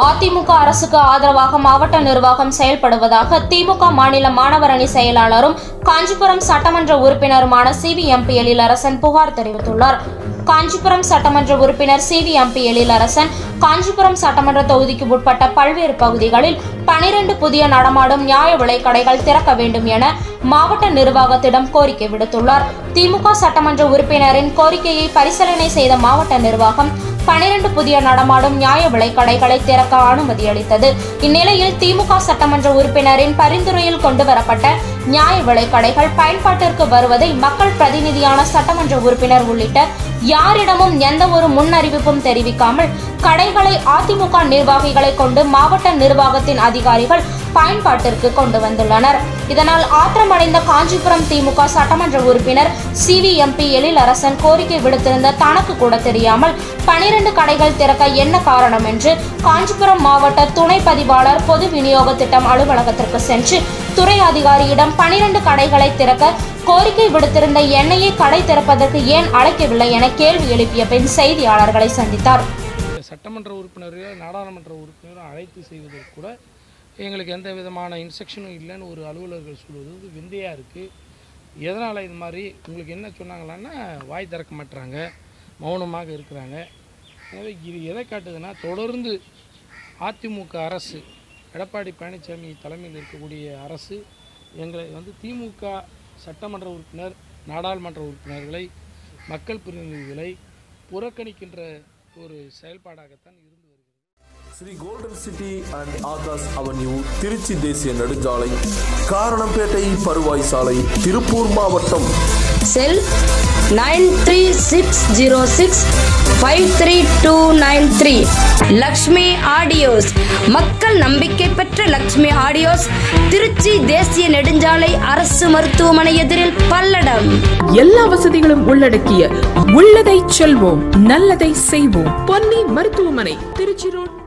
அதிமுக அரசுக்கு ஆதரவாக மாவட்ட நிர்வாகம் செயல்படுவதாக திமுக மாநில மாணவர் அணி செயலாளரும் காஞ்சிபுரம் சட்டமன்ற உறுப்பினருமான சி வி எம்பி எழிலரசன் புகார் தெரிவித்துள்ளார் காஞ்சிபுரம் சட்டமன்ற உறுப்பினர் C V MP Ezhilarasan Kanchipuram சட்டமன்ற தொகுதிக்கு உட்பட்ட பல்வேறு பகுதிகளில் பனிரெண்டு புதிய நடமாடும் நியாய விலைக் கடைகள் திறக்க வேண்டும் என மாவட்ட நிர்வாகத்திடம் கோரிக்கை விடுத்துள்ளார் திமுக சட்டமன்ற உறுப்பினரின் கோரிக்கையை பரிசீலனை செய்த மாவட்ட நிர்வாகம் பனிரெண்டு புதிய நடமாடும் நியாய விலைக் கடைகளை திறக்க அனுமதி அளித்தது இந்நிலையில் திமுக சட்டமன்ற உறுப்பினரின் பரிந்துரையில் கொண்டுவரப்பட்ட நியாய விலைக் கடைகள் பயன்பாட்டிற்கு வருவதை மக்கள் பிரதிநிதியான சட்டமன்ற உறுப்பினர் உள்ளிட்ட யாரிடமும் எந்த ஒரு முன்னறிவிப்பும் தெரிவிக்காமல் கடைகளை அதிமுக நிர்வாகிகளை கொண்டு மாவட்ட நிர்வாகத்தின் அதிகாரிகள் பயன்பாட்டிற்கு கொண்டு வந்துள்ளனர் இதனால் ஆத்திரமடைந்த காஞ்சிபுரம் திமுக சட்டமன்ற உறுப்பினர் சி வி எம்பி எழிலரசன் கோரிக்கை விடுத்திருந்த தனக்கு கூட தெரியாமல் பனிரெண்டு கடைகள் திறக்க என்ன காரணம் என்று காஞ்சிபுரம் மாவட்ட துணை பதிவாளர் பொது விநியோக திட்டம் அலுவலகத்திற்கு சென்று துறை அதிகாரியிடம் பனிரெண்டு கடைகளை திறக்க கோரிக்கை விடுத்திருந்த எண்ணெயை கடை திறப்பதற்கு ஏன் அழைக்கவில்லை என கேள்வி எழுப்பிய பின் செய்தியாளர்களை சந்தித்தார் சட்டமன்ற உறுப்பினரையோ நாடாளுமன்ற உறுப்பினரோ அழைத்து செய்வதற்கு கூட எங்களுக்கு எந்த விதமான இன்ஸ்ட்ரக்ஷனும் இல்லைன்னு ஒரு அலுவலர்கள் சொல்வது வந்து விந்தையாக இருக்குது எதனால் இது மாதிரி உங்களுக்கு என்ன சொன்னாங்களான்னா வாய் திறக்க மாட்டுறாங்க மௌனமாக இருக்கிறாங்க எனவே இது எதை காட்டுதுன்னா தொடர்ந்து அதிமுக அரசு எடப்பாடி பழனிசாமி தலைமையில் இருக்கக்கூடிய அரசு எங்களை வந்து திமுக சட்டமன்ற உறுப்பினர் நாடாளுமன்ற உறுப்பினர்களை மக்கள் பிரதிநிதிகளை புறக்கணிக்கின்ற ஒரு செயல்பாடாகத்தான் இருந்து வருகிறது Sri golden city and Akash avenue Trichy தேசிய நெடுஞ்சாலை காரணம்பேட்டை பருவாய் சாலை திருப்பூர் மாவட்டம் cell nine three six zero six five three two nine three Lakshmi audios மக்கள் நம்பிக்கை பெற்ற லக்ஷ்மி ஆடியோஸ் திருச்சி தேசிய நெடுஞ்சாலை அரசு மருத்துவமனை எதிரில் பல்லடம் எல்லா வசதிகளும் உள்ளடக்கிய உள்ளதை செல்வோம் நல்லதை செய்வோம் பொன்னி மருத்துவமனை திருச்சி ரோட்